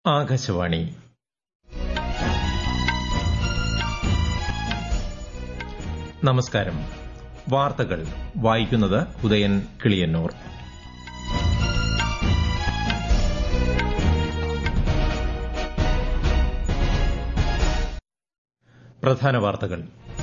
ആകാശവാണി നമസ്കാരം വാർത്തകൾ വായിക്കുന്നത് ഉദയൻ കിളിയന്നൂർ പ്രധാന വാർത്തകൾ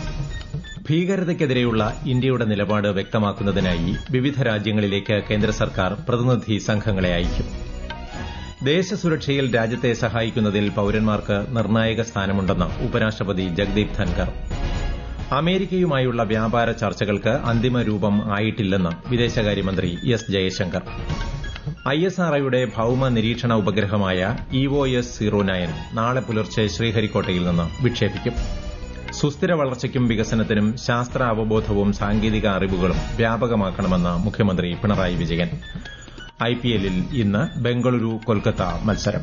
ഭീകരതയ്ക്കെതിരെയുള്ള ഇന്ത്യയുടെ നിലപാട് വ്യക്തമാക്കുന്നതിനായി വിവിധ രാജ്യങ്ങളിലേക്ക് കേന്ദ്ര സർക്കാർ പ്രതിനിധി സംഘങ്ങളെ അയക്കും ദേശസുരക്ഷയിൽ രാജ്യത്തെ സഹായിക്കുന്നതിൽ പൌരന്മാർക്ക് നിർണായക സ്ഥാനമുണ്ടെന്ന് ഉപരാഷ്ട്രപതി ജഗ്ദീപ് ധൻകർ അമേരിക്കയുമായുള്ള വ്യാപാര ചർച്ചകൾക്ക് അന്തിമ രൂപം ആയിട്ടില്ലെന്ന് വിദേശകാര്യമന്ത്രി എസ് ജയശങ്കർ ഐഎസ്ആർഒയുടെ ഭൌമ നിരീക്ഷണ ഉപഗ്രഹമായ ഇഒഎസ് സീറോ നയൻ നാളെ പുലർച്ചെ ശ്രീഹരിക്കോട്ടയിൽ നിന്ന് വിക്ഷേപിക്കും സുസ്ഥിര വളർച്ചയ്ക്കും വികസനത്തിനും ശാസ്ത്ര അവബോധവും സാങ്കേതിക അറിവുകളും വ്യാപകമാക്കണമെന്ന് മുഖ്യമന്ത്രി പിണറായി വിജയൻ ഐപിഎല്ലിൽ ഇന്ന് ബംഗളൂരു കൊൽക്കത്ത മത്സരം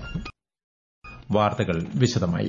വാർത്തകൾ വിശദമായി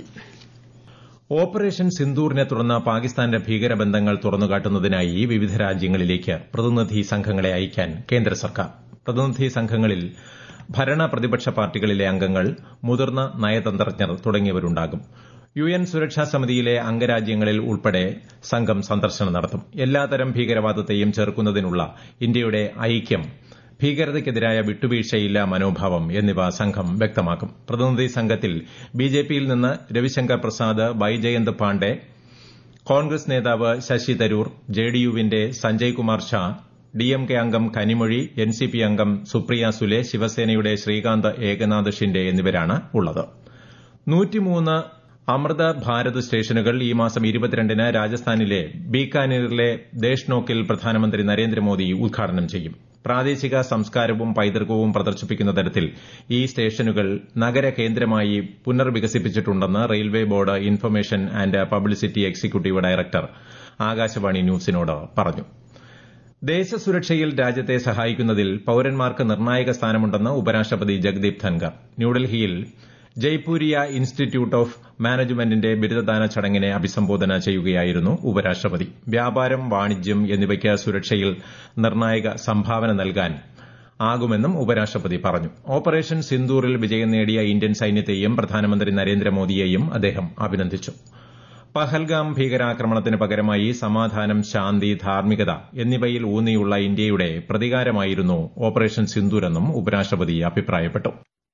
ഓപ്പറേഷൻ സിന്ദൂറിനെ തുടർന്ന് പാകിസ്ഥാന്റെ ഭീകരബന്ധങ്ങൾ തുറന്നുകാട്ടുന്നതിനായി വിവിധ രാജ്യങ്ങളിലേക്ക് പ്രതിനിധി സംഘങ്ങളെ അയക്കാൻ കേന്ദ്ര സർക്കാർ പ്രതിനിധി സംഘങ്ങളിൽ ഭരണ പ്രതിപക്ഷ പാർട്ടികളിലെ അംഗങ്ങൾ മുതിർന്ന നയതന്ത്രജ്ഞർ തുടങ്ങിയവരുണ്ടാകും യു എൻ സുരക്ഷാ സമിതിയിലെ അംഗരാജ്യങ്ങളിൽ ഉൾപ്പെടെ സംഘം സന്ദർശനം നടത്തും എല്ലാതരം ഭീകരവാദത്തെയും ചെറുക്കുന്നതിനുള്ള ഇന്ത്യയുടെ ഐക്യം ഭീകരതയ്ക്കെതിരായ വിട്ടുവീഴ്ചയില്ല മനോഭാവം എന്നിവ സംഘം വ്യക്തമാക്കും പ്രതിനിധി സംഘത്തിൽ ബിജെപിയിൽ നിന്ന് രവിശങ്കർ പ്രസാദ് ബൈജയന്ത് പാണ്ഡെ കോൺഗ്രസ് നേതാവ് ശശി തരൂർ ജെഡിയുവിന്റെ സഞ്ജയ് കുമാർ ഷാ ഡിഎംകെ അംഗം കനിമൊഴി എൻസിപി അംഗം സുപ്രിയ സുലെ ശിവസേനയുടെ ശ്രീകാന്ത് ഏകനാഥ് ഷിൻഡെ എന്നിവരാണ് ഉള്ളത് നൂറ്റിമൂന്ന് അമൃത ഭാരത് സ്റ്റേഷനുകൾ ഈ മാസം ഇരുപത്തിരണ്ടിന് രാജസ്ഥാനിലെ ബീക്കാനീറിലെ ദേശ്നോക്കിൽ പ്രധാനമന്ത്രി നരേന്ദ്രമോദി ഉദ്ഘാടനം ചെയ്യും പ്രാദേശിക സംസ്കാരവും പൈതൃകവും പ്രദർശിപ്പിക്കുന്ന തരത്തിൽ ഈ സ്റ്റേഷനുകൾ നഗര കേന്ദ്രമായി പുനർവികസിപ്പിച്ചിട്ടുണ്ടെന്ന് railway board information and publicity executive director Akashvani ന്യൂസിനോട് പറഞ്ഞു ദേശസുരക്ഷയിൽ രാജ്യത്തെ സഹായിക്കുന്നതിൽ പൌരന്മാർക്ക് നിർണായക സ്ഥാനമുണ്ടെന്ന് ഉപരാഷ്ട്രപതി ജഗ്ദീപ് ധൻകർ ന്യൂഡൽഹിയിൽ ജയ്പൂരിയ ഇൻസ്റ്റിറ്റ്യൂട്ട് ഓഫ് മാനേജ്മെന്റിന്റെ ബിരുദദാന ചടങ്ങിനെ അഭിസംബോധന ചെയ്യുകയായിരുന്നു ഉപരാഷ്ട്രപതി വ്യാപാരം വാണിജ്യം എന്നിവയ്ക്ക് സുരക്ഷയിൽ നിർണായക സംഭാവന നൽകാൻ ആകുമെന്നും ഉപരാഷ്ട്രപതി പറഞ്ഞു ഓപ്പറേഷൻ സിന്ദൂറിൽ വിജയം നേടിയ ഇന്ത്യൻ സൈന്യത്തെയും പ്രധാനമന്ത്രി നരേന്ദ്രമോദിയെയും അദ്ദേഹം അഭിനന്ദിച്ചു പഹൽഗാം ഭീകരാക്രമണത്തിന് പകരമായി സമാധാനം ശാന്തി ധാർമ്മികത എന്നിവയിൽ ഊന്നിയുള്ള ഇന്ത്യയുടെ പ്രതികാരമായിരുന്നു ഓപ്പറേഷൻ സിന്ദൂരെന്നും ഉപരാഷ്ട്രപതി അഭിപ്രായപ്പെട്ടു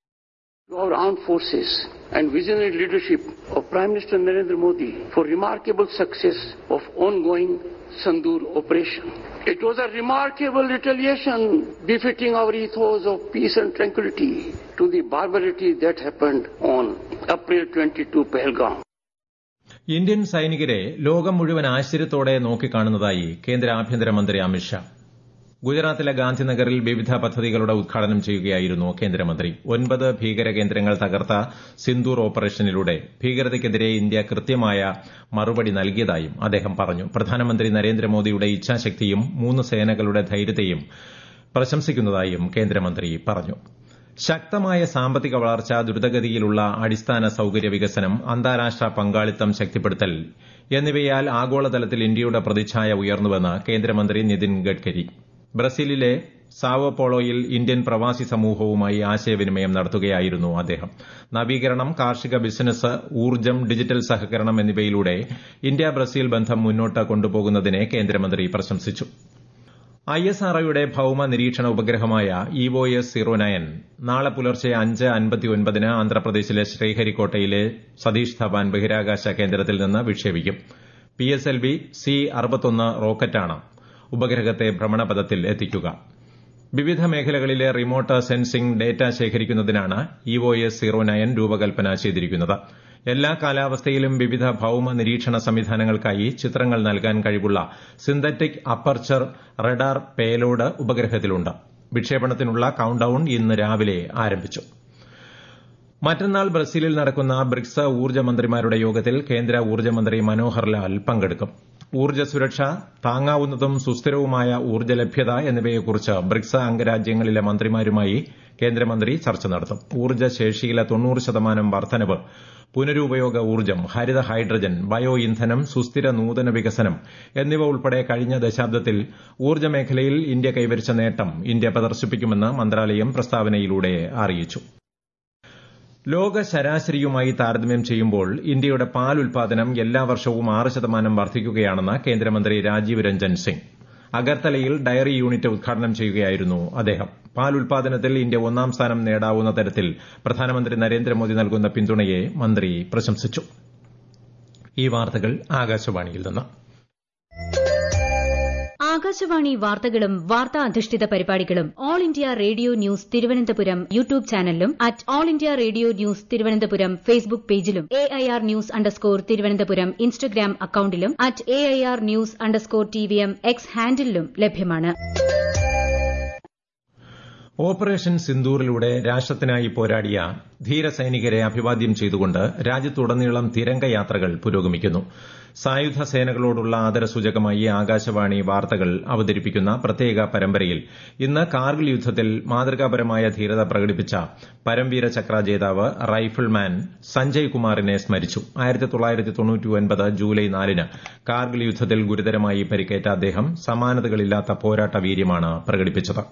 our armed forces and visionary leadership of Prime Minister Narendra Modi for remarkable success of ongoing Sandur operation. It was a remarkable retaliation befitting our ethos of peace and tranquility to the barbarity that happened on April 22 Pahalgam. Indian സൈനികരെ ലോകം മുഴുവൻ ആശ്ചര്യത്തോടെ നോക്കിക്കാണുന്നതായി കേന്ദ്ര ആഭ്യന്തരമന്ത്രി അമിത്ഷാ ഗുജറാത്തിലെ ഗാന്ധിനഗറിൽ വിവിധ പദ്ധതികളുടെ ഉദ്ഘാടനം ചെയ്യുകയായിരുന്നു കേന്ദ്രമന്ത്രി ഒൻപത് ഭീകര കേന്ദ്രങ്ങൾ തകർത്ത സിന്ദൂർ ഓപ്പറേഷനിലൂടെ ഭീകരതയ്ക്കെതിരെ ഇന്ത്യ കൃത്യമായ മറുപടി നൽകിയതായും അദ്ദേഹം പറഞ്ഞു പ്രധാനമന്ത്രി നരേന്ദ്രമോദിയുടെ ഇച്ഛാശക്തിയും മൂന്ന് സേനകളുടെ ധൈര്യത്തെയും പ്രശംസിക്കുന്നതായും കേന്ദ്രമന്ത്രി പറഞ്ഞു ശക്തമായ സാമ്പത്തിക വളർച്ച ദ്രുതഗതിയിലുള്ള അടിസ്ഥാന സൌകര്യ വികസനം അന്താരാഷ്ട്ര പങ്കാളിത്തം ശക്തിപ്പെടുത്തൽ എന്നിവയാൽ ആഗോളതലത്തിൽ ഇന്ത്യയുടെ പ്രതിച്ഛായ ഉയർന്നുവെന്ന് കേന്ദ്രമന്ത്രി നിതിൻ ഗഡ്കരി ബ്രസീലിലെ സാവോപോളോയിൽ ഇന്ത്യൻ പ്രവാസി സമൂഹവുമായി ആശയവിനിമയം നടത്തുകയായിരുന്നു അദ്ദേഹം നവീകരണം കാർഷിക ബിസിനസ് ഊർജ്ജം ഡിജിറ്റൽ സഹകരണം എന്നിവയിലൂടെ ഇന്ത്യ ബ്രസീൽ ബന്ധം മുന്നോട്ട് കൊണ്ടുപോകുന്നതിനെ കേന്ദ്രമന്ത്രി പ്രശംസിച്ചു ഐഎസ്ആർഒയുടെ ഭൌമ നിരീക്ഷണ ഉപഗ്രഹമായ ഇഒഎസ് സീറോ നയൻ നാളെ പുലർച്ചെ അഞ്ച് അൻപത്തിയൊൻപതിന് ആന്ധ്രാപ്രദേശിലെ ശ്രീഹരിക്കോട്ടയിലെ സതീഷ് ധവാൻ ബഹിരാകാശ കേന്ദ്രത്തിൽ നിന്ന് വിക്ഷേപിക്കും P S L V C അറുപത്തൊന്ന് റോക്കറ്റാണ് ഉപഗ്രഹത്തെ ഭ്രമണപഥത്തിൽ എത്തിക്കുക വിവിധ മേഖലകളിലെ റിമോട്ട് സെൻസിംഗ് ഡേറ്റ ശേഖരിക്കുന്നതിനാണ് ഇഒഎസ് സീറോ നയൻ രൂപകൽപ്പന ചെയ്തിരിക്കുന്നത് എല്ലാ കാലാവസ്ഥയിലും വിവിധ ഭൌമ നിരീക്ഷണ സംവിധാനങ്ങൾക്കായി ചിത്രങ്ങൾ നൽകാൻ കഴിവുള്ള സിന്തറ്റിക് അപ്പർച്ചർ റഡാർ പേലോഡ് ഉപഗ്രഹത്തിലുണ്ട് വിക്ഷേപണത്തിനുള്ള കൌണ്ട് ഡൌൺ ഇന്ന് രാവിലെ ആരംഭിച്ചു മറ്റന്നാൾ ബ്രസീലിൽ നടക്കുന്ന ബ്രിക്സ് ഊർജ്ജ മന്ത്രിമാരുടെ യോഗത്തിൽ കേന്ദ്ര ഊർജ്ജമന്ത്രി മനോഹർ ലാൽ പങ്കെടുക്കും ഊർജ്ജ സുരക്ഷ താങ്ങാവുന്നതും സുസ്ഥിരവുമായ ഊർജ്ജ ലഭ്യത എന്നിവയെക്കുറിച്ച് ബ്രിക്സ് അംഗരാജ്യങ്ങളിലെ മന്ത്രിമാരുമായി കേന്ദ്രമന്ത്രി ചർച്ച നടത്തും ഊർജ്ജ ശേഷിയിലെ തൊണ്ണൂറ് ശതമാനം വർധനവ് പുനരുപയോഗ ഊർജ്ജം ഹരിത ഹൈഡ്രജൻ ബയോ ഇന്ധനം സുസ്ഥിര നൂതന വികസനം എന്നിവ ഉൾപ്പെടെ കഴിഞ്ഞ ദശാബ്ദത്തിൽ ഊർജ്ജ മേഖലയിൽ ഇന്ത്യ കൈവരിച്ച നേട്ടം ഇന്ത്യ പ്രദർശിപ്പിക്കുമെന്ന് മന്ത്രാലയം പ്രസ്താവനയിലൂടെ അറിയിച്ചു ലോക ശരാശരിയുമായി താരതമ്യം ചെയ്യുമ്പോൾ ഇന്ത്യയുടെ പാൽ ഉൽപാദനം എല്ലാ വർഷവും ആറ് ശതമാനം വർദ്ധിക്കുകയാണെന്ന് കേന്ദ്രമന്ത്രി രാജീവ് രഞ്ജൻ സിംഗ് അഗർത്തലയിൽ ഡയറി യൂണിറ്റ് ഉദ്ഘാടനം ചെയ്യുകയായിരുന്നു അദ്ദേഹം പാൽ ഉൽപാദനത്തിൽ ഇന്ത്യ ഒന്നാം സ്ഥാനം നേടാവുന്ന തരത്തിൽ പ്രധാനമന്ത്രി നരേന്ദ്രമോദി നൽകുന്ന പിന്തുണയെ മന്ത്രി പ്രശംസിച്ചു ഈ വാർത്തകൾ ആകാശവാണിയിൽ നിന്ന് ആകാശവാണി വാർത്തകളും വാർത്താ അധിഷ്ഠിത പരിപാടികളും all India radio news Thiruvananthapuram YouTube ചാനലിലും at all India radio news Thiruvananthapuram Facebook പേജിലും A I R news underscore Thiruvananthapuram Instagram അക്കൌണ്ടിലും at A I R news underscore T V M X ഹാൻഡിലും ലഭ്യമാണ് ഓപ്പറേഷൻ സിന്ദൂറിലൂടെ രാഷ്ട്രത്തിനായി പോരാടിയ ധീരസൈനികരെ അഭിവാദ്യം ചെയ്തുകൊണ്ട് രാജ്യത്തുടനീളം തിരംഗയാത്രകൾ പുരോഗമിക്കുന്നു സായുധ സേനകളോടുള്ള ആദരസൂചകമായി ആകാശവാണി വാർത്തകൾ അവതരിപ്പിക്കുന്ന പ്രത്യേക പരമ്പരയിൽ ഇന്ന് കാർഗിൽ യുദ്ധത്തിൽ മാതൃകാപരമായ ധീരത പ്രകടിപ്പിച്ച പരംവീര ചക്ര ജേതാവ് റൈഫിൾമാൻ സഞ്ജയ് കുമാറിനെ സ്മരിച്ചു ജൂലൈ നാലിന് കാർഗിൽ യുദ്ധത്തിൽ ഗുരുതരമായി പരിക്കേറ്റ അദ്ദേഹം സമാനതകളില്ലാത്ത പോരാട്ട വീര്യമാണ് പ്രകടിപ്പിച്ചത്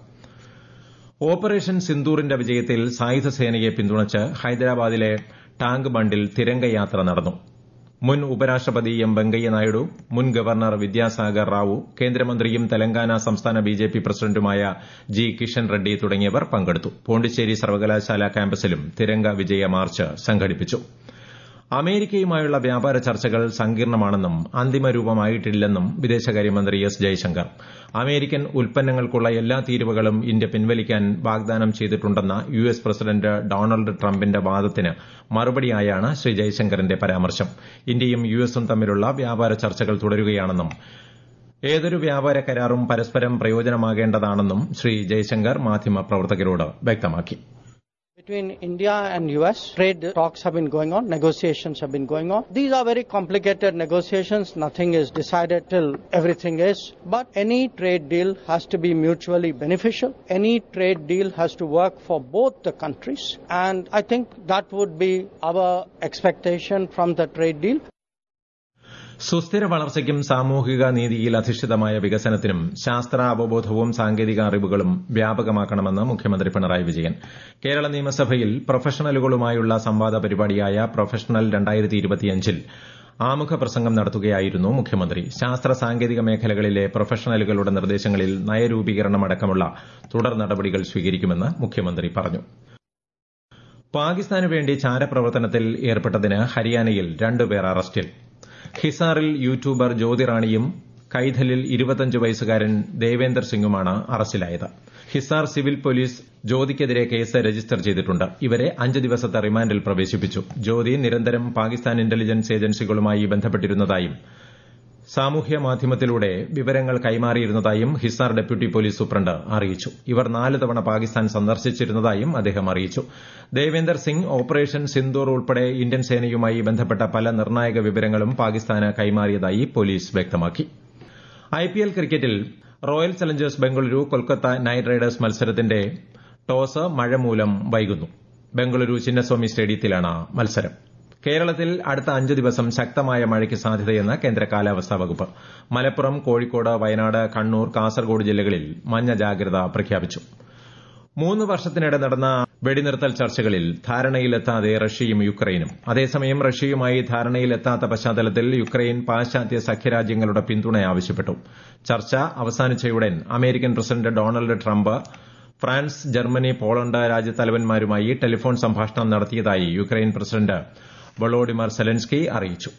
ഓപ്പറേഷൻ സിന്ദൂറിന്റെ വിജയത്തിൽ സായുധ സേനയെ പിന്തുണച്ച് ഹൈദരാബാദിലെ ടാങ്ക് ബണ്ടിൽ തിരംഗയാത്ര നടന്നു മുൻ ഉപരാഷ്ട്രപതി എം വെങ്കയ്യ നായിഡു മുൻ ഗവർണർ വിദ്യാസാഗർ റാവു കേന്ദ്രമന്ത്രിയും തെലങ്കാന സംസ്ഥാന ബിജെപി പ്രസിഡന്റുമായ ജി കിഷൻ റെഡ്ഡി തുടങ്ങിയവർ പങ്കെടുത്തു പോണ്ടിച്ചേരി സർവകലാശാല ക്യാമ്പസിലും തിരംഗ വിജയ മാർച്ച് സംഘടിപ്പിച്ചു അമേരിക്കയുമായുള്ള വ്യാപാര ചർച്ചകൾ സങ്കീർണമാണെന്നും അന്തിമ രൂപമായിട്ടില്ലെന്നും വിദേശകാര്യമന്ത്രി എസ് ജയശങ്കർ അമേരിക്കൻ ഉൽപ്പന്നങ്ങൾക്കുള്ള എല്ലാ തീരുവകളും ഇന്ത്യ പിൻവലിക്കാൻ വാഗ്ദാനം ചെയ്തിട്ടുണ്ടെന്ന യു എസ് പ്രസിഡന്റ് ഡൊണാൾഡ് ട്രംപിന്റെ വാദത്തിന് മറുപടിയായാണ് ശ്രീ ജയശങ്കറിന്റെ പരാമർശം ഇന്ത്യയും യു എസും തമ്മിലുള്ള വ്യാപാര ചർച്ചകൾ തുടരുകയാണെന്നും ഏതൊരു വ്യാപാര കരാറും പരസ്പരം പ്രയോജനമാകേണ്ടതാണെന്നും ശ്രീ ജയശങ്കർ മാധ്യമപ്രവർത്തകരോട് വ്യക്തമാക്കി Between India and US, trade talks have been going on, negotiations have been going on. These are very complicated negotiations. Nothing is decided till everything is. But any trade deal has to be mutually beneficial. Any trade deal has to work for both the countries. And I think that would be our expectation from the trade deal. സുസ്ഥിര വളർച്ചയ്ക്കും സാമൂഹിക നീതിയിൽ അധിഷ്ഠിതമായ വികസനത്തിനും ശാസ്ത്ര അവബോധവും സാങ്കേതിക അറിവുകളും വ്യാപകമാക്കണമെന്ന് മുഖ്യമന്ത്രി പിണറായി വിജയൻ കേരള നിയമസഭയിൽ പ്രൊഫഷണലുകളുമായുള്ള സംവാദ പരിപാടിയായ പ്രൊഫഷണൽ ൽ ആമുഖ പ്രസംഗം നടത്തുകയായിരുന്നു മുഖ്യമന്ത്രി ശാസ്ത്ര സാങ്കേതിക മേഖലകളിലെ പ്രൊഫഷണലുകളുടെ നിർദ്ദേശങ്ങളിൽ നയരൂപീകരണമടക്കമുള്ള തുടർ നടപടികൾ സ്വീകരിക്കുമെന്ന് മുഖ്യമന്ത്രി പറഞ്ഞു പാകിസ്ഥാനു വേണ്ടി ചാരപ്രവർത്തനത്തിൽ ഏർപ്പെട്ടതിന് ഹരിയാനയിൽ രണ്ടുപേർ അറസ്റ്റിൽ ഹിസാറിൽ യൂട്യൂബർ ജ്യോതിറാണിയും കൈഥലിൽ ഇരുപത്തഞ്ച് വയസ്സുകാരൻ ദേവേന്ദർ സിംഗുമാണ് അറസ്റ്റിലായത് ഹിസാർ സിവിൽ പോലീസ് ജ്യോതിക്കെതിരെ കേസ് രജിസ്റ്റർ ചെയ്തിട്ടുണ്ട് ഇവരെ അഞ്ച് ദിവസത്തെ റിമാൻഡിൽ പ്രവേശിപ്പിച്ചു ജ്യോതി നിരന്തരം പാകിസ്ഥാൻ ഇന്റലിജൻസ് ഏജൻസികളുമായി ബന്ധപ്പെട്ടിരുന്നതായും സാമൂഹ്യ മാധ്യമത്തിലൂടെ വിവരങ്ങൾ കൈമാറിയിരുന്നതായും ഹിസാർ ഡെപ്യൂട്ടി പോലീസ് സൂപ്രണ്ട് അറിയിച്ചു ഇവർ നാല് തവണ പാകിസ്ഥാൻ സന്ദർശിച്ചിരുന്നതായും അദ്ദേഹം അറിയിച്ചു ദേവേന്ദർ സിംഗ് ഓപ്പറേഷൻ സിന്ദൂർ ഉൾപ്പെടെ ഇന്ത്യൻ സേനയുമായി ബന്ധപ്പെട്ട പല നിർണായക വിവരങ്ങളും പാകിസ്ഥാന് കൈമാറിയതായി പോലീസ് വ്യക്തമാക്കി ഐപിഎൽ ക്രിക്കറ്റിൽ royal challengers Bengaluru Kolkata knight riders മത്സരത്തിന്റെ ടോസ് മഴ മൂലം വൈകുന്നു ബംഗളൂരു ചിന്നസ്വാമി സ്റ്റേഡിയത്തിലാണ് മത്സരം കേരളത്തിൽ അടുത്ത അഞ്ച് ദിവസം ശക്തമായ മഴയ്ക്ക് സാധ്യതയെന്ന് കേന്ദ്ര കാലാവസ്ഥാ വകുപ്പ് മലപ്പുറം കോഴിക്കോട് വയനാട് കണ്ണൂർ കാസർഗോഡ് ജില്ലകളിൽ മഞ്ഞ ജാഗ്രത പ്രഖ്യാപിച്ചു മൂന്ന് വർഷത്തിനിടെ നടന്ന വെടിനിർത്തൽ ചർച്ചകളിൽ ധാരണയിലെത്താതെ റഷ്യയും യുക്രൈനും അതേസമയം റഷ്യയുമായി ധാരണയിലെത്താത്ത പശ്ചാത്തലത്തിൽ യുക്രൈൻ പാശ്ചാത്യ സഖ്യരാജ്യങ്ങളുടെ പിന്തുണ ആവശ്യപ്പെട്ടു ചർച്ച അവസാനിച്ചയുടൻ American president Donald Trump France Germany Poland രാജ്യത്തലവന്മാരുമായി ടെലിഫോൺ സംഭാഷണം നടത്തിയതായി യുക്രൈൻ പ്രസിഡന്റ് വളോഡിമർ സെലൻസ്കി അറിയിച്ചു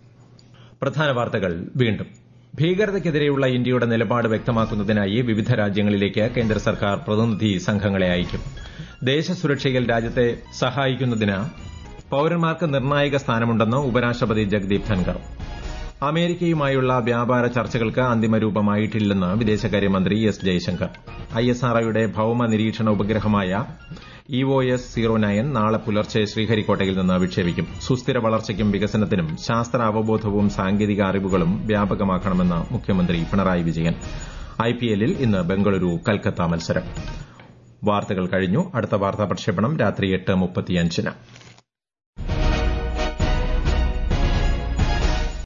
പ്രധാന വാർത്തകൾ വീണ്ടും ഭീകരതയ്ക്കെതിരെയുള്ള ഇന്ത്യയുടെ നിലപാട് വ്യക്തമാക്കുന്നതിനായി വിവിധ രാജ്യങ്ങളിലേക്ക് കേന്ദ്ര സർക്കാർ പ്രതിനിധി സംഘങ്ങളെ അയക്കും ദേശസുരക്ഷയിൽ രാജ്യത്തെ സഹായിക്കുന്നതിന് പൌരന്മാർക്ക് നിർണായക സ്ഥാനമുണ്ടെന്ന് ഉപരാഷ്ട്രപതി ജഗ്ദീപ് ധൻകർ അമേരിക്കയുമായുള്ള വ്യാപാര ചർച്ചകൾക്ക് അന്തിമരൂപമായിട്ടില്ലെന്ന് വിദേശകാര്യമന്ത്രി എസ് ജയശങ്കർ ഐഎസ്ആർഒയുടെ ഭൌമ നിരീക്ഷണ ഉപഗ്രഹമായ ഇഒഎസ് സീറോ നയൻ നാളെ പുലർച്ചെ ശ്രീഹരിക്കോട്ടയിൽ നിന്ന് വിക്ഷേപിക്കും സുസ്ഥിര വളർച്ചയ്ക്കും വികസനത്തിനും ശാസ്ത്ര അവബോധവും സാങ്കേതിക അറിവുകളും വ്യാപകമാക്കണമെന്ന് മുഖ്യമന്ത്രി പിണറായി വിജയൻ ഐപിഎല്ലിൽ ഇന്ന് ബംഗളൂരു കൽക്കത്ത മത്സരം വാർത്തകൾ കഴിഞ്ഞു അടുത്ത വാർത്താ പ്രക്ഷേപണം രാത്രി എട്ട് മുപ്പത്തിയഞ്ചിന്